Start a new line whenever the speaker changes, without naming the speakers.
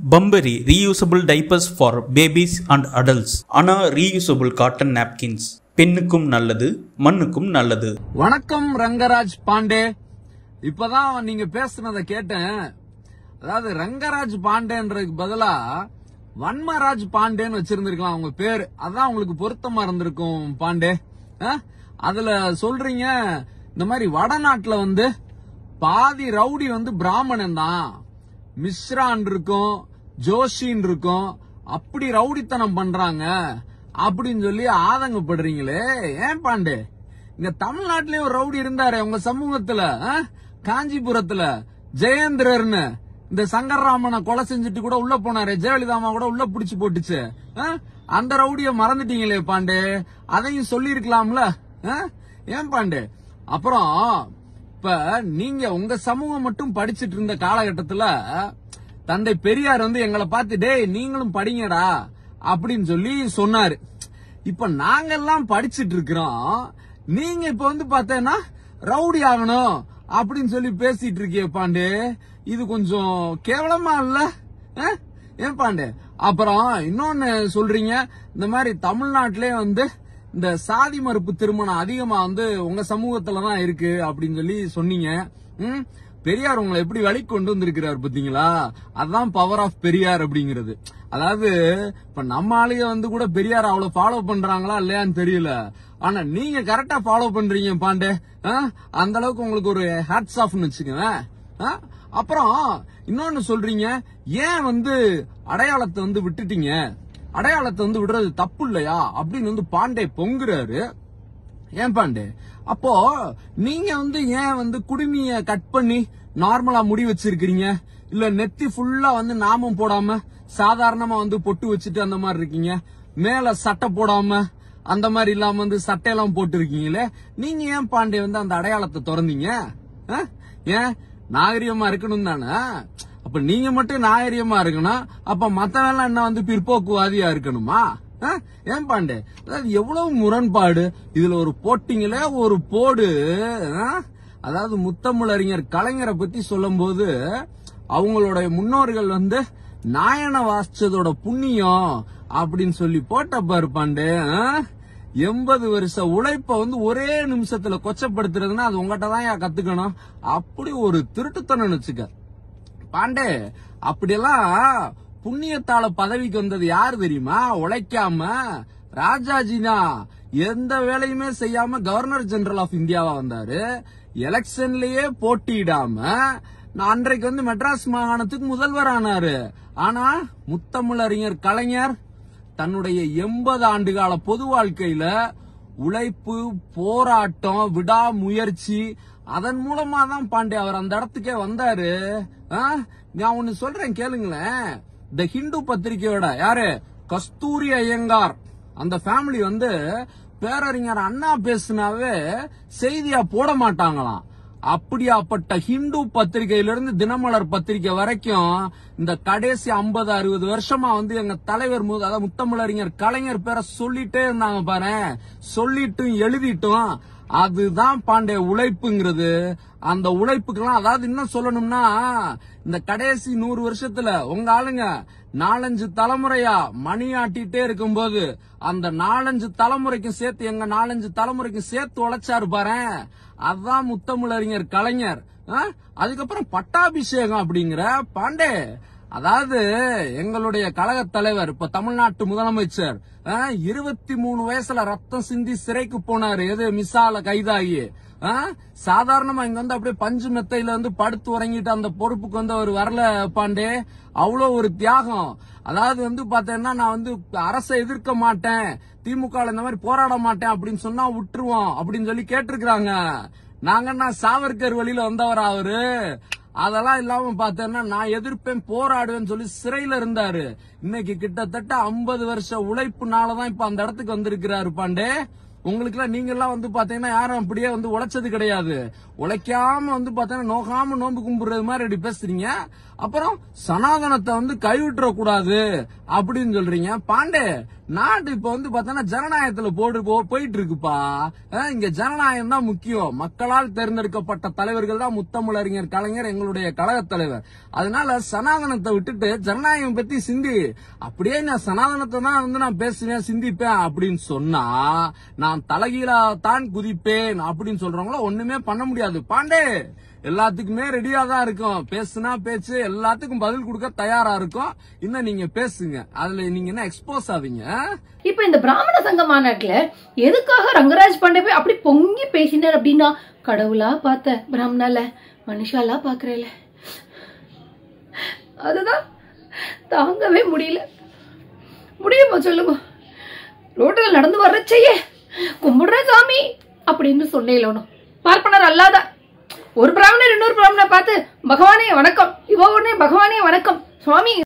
பம்பரி reusable diapers for babies and adults அனா reusable cotton napkins பெண்ணுக்கும் நல்லது மண்ணுக்கும் நல்லது
வணக்கம் ரங்கராஜ் பாண்டே இப்பதான் நீங்க பேசுனத கேட்டேன் அதாவது ரங்கராஜ் பாண்டேன்றதுக்கு பதிலா வன்மராஜ் பாண்டேன்னு வச்சிருந்திருக்கலாம் உங்க பேரு அதான் உங்களுக்கு பொருத்தமா இருந்திருக்கும் பாண்டே ஆ? அதுல சொல்றீங்க இந்த மாதிரி வடநாட்டுல வந்து பாதி ரவுடி வந்து பிராமணன் தான் மிஸ்ரான் இருக்கும் ஜோஷின் இருக்கும் அப்படி ரவுடித்தனம் பண்றாங்க அப்படின்னு சொல்லி ஆதங்கப்படுறீங்களே ஏன் பாண்டே இங்க தமிழ்நாட்டிலே ஒரு ரவுடி இருந்தாரு உங்க சமூகத்துல ஆ? காஞ்சிபுரத்துல ஜெயேந்திரர்னு இந்த சங்கர்ராமனை கொலை செஞ்சுட்டு கூட உள்ள போனாரு ஜெயலலிதா அம்மா கூட உள்ள புடிச்சு போட்டுச்சு ஆ? அந்த ரவுடிய மறந்துட்டீங்களே பாண்டே அதையும் சொல்லி இருக்கலாம்ல ஏன் பாண்டே அப்புறம் இப்ப நீங்க உங்க சமூகம் மட்டும் படிச்சிட்டு இருந்த காலகட்டத்துல தந்தை பெரியார் வந்து எங்களை பார்த்து டேய் நீங்களும் படிங்கடா அப்படின்னு சொல்லி சொன்னாரு இப்ப நாங்கெல்லாம் படிச்சிட்டு இருக்கிறோம் நீங்க இப்ப வந்து பார்த்தேன்னா ரவுடி ஆகணும் அப்படின்னு சொல்லி பேசிட்டு இருக்கிய பாண்டே இது கொஞ்சம் கேவலமா இல்ல ஆ? ஏன் பாண்டே அப்புறம் இன்னொன்னு சொல்றீங்க இந்த மாதிரி தமிழ்நாட்டிலே வந்து இந்த சாதி மறுப்பு திருமணம் அதிகமா வந்து உங்க சமூகத்துல தான் இருக்கு அப்படின்னு சொல்லி சொன்னீங்க ம்? பெரியார் உங்களை எப்படி வழி கொண்டு வந்திருக்கிறார் பாத்தீங்களா அதான் பவர் ஆஃப் பெரியார் அப்படிங்கிறது அதாவது இப்ப நம்ம ஆளுங்க வந்து கூட பெரியார் அவ்வளவு ஃபாலோ பண்றாங்களா இல்லையான்னு தெரியல ஆனா நீங்க கரெக்டா ஃபாலோ பண்றீங்க பாண்டே ஆ? அந்த அளவுக்கு உங்களுக்கு ஒரு ஹேட்ஸ் ஆஃப்னு வச்சுக்கோங்க ஆ? அப்புறம் இன்னொன்னு சொல்றீங்க ஏன் வந்து அடையாளத்தை வந்து விட்டுட்டீங்க அடையாளத்தை வந்து விடுறது தப்பு இல்லையா அப்படின்னு வந்து பாண்டே பொங்குறாரு ஏன் பாண்டே அப்போ நீங்க வந்து ஏன் வந்து குடுமிய கட் பண்ணி நார்மலா முடி வச்சிருக்கீங்க இல்ல நெத்தி ஃபுல்லா வந்து நாமம் போடாம சாதாரணமா வந்து பொட்டு வச்சுட்டு அந்த மாதிரி இருக்கீங்க மேல சட்டை போடாம அந்த மாதிரி இல்லாம வந்து சட்டையெல்லாம் போட்டு இருக்கீங்களே நீங்க ஏன் பாண்டே வந்து அந்த அடையாளத்தை திறந்தீங்க ஆ? ஏன் நாகரிகமா இருக்கணும் தானே அப்ப நீங்க மட்டும் நாகரிகமா இருக்கணும் அப்ப மத்தவெல்லாம் என்ன வந்து பிற்போக்குவாதியா இருக்கணுமா ஆ? ஏன் பாண்டே அதாவது எவ்வளவு முரண்பாடு இதுல ஒரு போட்டிங்களே ஒரு போடு ஆ? அதாவது முத்தமிழறிஞர் கலைஞரை பத்தி சொல்லும்போது அவங்களோட முன்னோர்கள் வந்து நாயன வாசிச்சதோட புண்ணியம் அப்படின்னு சொல்லி போட்ட பாரு பாண்டே ஆ? எண்பது வருஷ உழைப்ப வந்து ஒரே நிமிஷத்துல கொச்சப்படுத்துறதுன்னா அது உங்ககிட்ட தான் கத்துக்கணும் அப்படி ஒரு திருட்டுத்தனம் வச்சுக்க பாண்டே அப்படியெல்லாம் புண்ணியத்தால பதவிக்கு வந்தது யாரு தெரியுமா உழைக்காம ராஜாஜி தான் எந்த வேலையுமே செய்யாம கவர்னர் ஜெனரல் ஆஃப் இந்தியாவா வந்தாரு எலெக்ஷன்லயே போட்டியிடாம நான் அன்றைக்கு வந்து மெட்ராஸ் மாகாணத்துக்கு முதல்வர் ஆனாரு ஆனா முத்தமிழறிஞர் கலைஞர் தன்னுடைய எண்பது ஆண்டு கால பொது வாழ்க்கையில உழைப்பு போராட்டம் விடாமுயற்சி அதன் மூலமா தான் பாண்டே அவர் அந்த இடத்துக்கே வந்தாரு ஆ? நான் ஒண்ணு சொல்றேன் கேளுங்களேன் இந்த ஹிந்து பத்திரிகையோட யாரு கஸ்தூரி ஐயங்கார் அந்த ஃபேமிலி வந்து பேரறிஞர் அண்ணா பேசினாவே செய்தியா போட மாட்டாங்களாம் அப்படியாப்பட்ட ஹிந்து பத்திரிகையிலிருந்து தினமலர் பத்திரிகை வரைக்கும் இந்த கடைசி 50 அறுபது வருஷமா வந்து எங்க தலைவர் மு- அதாவது முத்தமிழறிஞர் கலைஞர் பேரை சொல்லிட்டே இருந்தாங்க பாரு சொல்லிட்டும் எழுதிட்டும் அதுதான் பாண்டே உழைப்புங்கிறது அந்த உழைப்புக்கெல்லாம் அதாவது இன்னும் சொல்லணும்னா இந்த கடைசி நூறு வருஷத்துல உங்க ஆளுங்க நாலஞ்சு தலைமுறையா மணி ஆட்டிட்டே இருக்கும்போது அந்த நாலஞ்சு தலைமுறைக்கும் சேர்த்து எங்க நாலஞ்சு தலைமுறைக்கும் சேர்த்து உழைச்சாரு பாரேன் அதான் முத்தமிழறிஞர் கலைஞர் ஆ? அதுக்கப்புறம் பட்டாபிஷேகம் அப்படிங்கிற பாண்டே அதாவது எங்களுடைய கழக தலைவர் இப்ப தமிழ்நாட்டு முதலமைச்சர் இருபத்தி மூணு வயசுல ரத்தம் சிந்தி சிறைக்கு போனாரு எது மிசால கைதாகி ஆ? சாதாரணமா இங்க வந்து அப்படியே பஞ்சு மெத்தையில வந்து படுத்து உறங்கிட்டு அந்த பொறுப்புக்கு வந்து அவர் வரல பாண்டே அவ்வளவு ஒரு தியாகம் அதாவது வந்து பாத்தீங்கன்னா நான் வந்து அரசை எதிர்க்க மாட்டேன் திமுக இந்த மாதிரி போராட மாட்டேன் அப்படின்னு சொன்னா விட்டுருவோம் அப்படின்னு சொல்லி கேட்டிருக்கிறாங்க நாங்கன்னா சாவர்கர் வழியில வந்தவர் அவரு அதெல்லாம் இல்லாம பார்த்தேன்னா நான் எதிர்ப்பேன் போராடுவேன்னு சொல்லி சிறையில இருந்தாரு இன்னைக்கு கிட்டத்தட்ட 50 வருஷ உழைப்புனாலதான் இப்ப அந்த இடத்துக்கு வந்திருக்கிறாரு பாண்டே உங்களுக்கு எல்லாம் நீங்க எல்லாம் வந்து பாத்தீங்கன்னா யாரும் அப்படியே வந்து உழைச்சது கிடையாது உழைக்காம வந்து பாத்தீங்கன்னா நோகாம நோன்பு கும்பிடுறது மாதிரி அப்படி பேசுறீங்க அப்புறம் சனாதனத்தை வந்து கைவிட்டுற கூடாது அப்படின்னு சொல்றீங்க பாண்டே நாடு இப்ப வந்து பாத்தீங்கன்னா ஜனநாயகத்துல போடு போ- போயிட்டு இருக்குப்பா அஹ் இங்க ஜனநாயகம் தான் முக்கியம் மக்களால் தேர்ந்தெடுக்கப்பட்ட தலைவர்கள் தான் முத்தமிழறிஞர் கலைஞர் எங்களுடைய கழக தலைவர் அதனால சனாதனத்தை விட்டுட்டு ஜனநாயகம் பத்தி சிந்தி அப்படியே நான் சனாதனத்தை தான் வந்து நான் பேசுவேன் சிந்திப்பேன் அப்படின்னு சொன்னா நான் தலைகீழா தான் குதிப்பேன் அப்படின்னு சொல்றவங்கள ஒண்ணுமே பண்ண முடியாது பாண்டே எல்லாத்துக்குமே ரெடியா தான் இருக்கும் பேசுனா பேச்சு எல்லாத்துக்கும் பதில் கொடுக்க தயாரா இருக்கும் இன்னும் நீங்க பேசுங்க அதுல நீங்க என்ன எக்ஸ்போஸ் ஆவீங்க
இப்ப இந்த பிராமண சங்க மாநாட்டுல எதுக்காக ரங்கராஜ் பாண்டே போய் அப்படி பொங்கி பேசினார் அப்படின்னா கடவுளா பார்த்த பிராமணால மனுஷாலா பாக்குறேல அதுதான் தாங்கவே முடியல முடியுமா சொல்லுங்க ரோட்டில் நடந்து வர்றச்சையே கும்பிடுறேன் சாமி அப்படின்னு சொன்னேன் பார்ப்பனர் அல்லாத ஒரு பிராமணர் இன்னொரு பிராமணர் பார்த்து பகவானே வணக்கம் இவ உடனே பகவானே வணக்கம் சுவாமி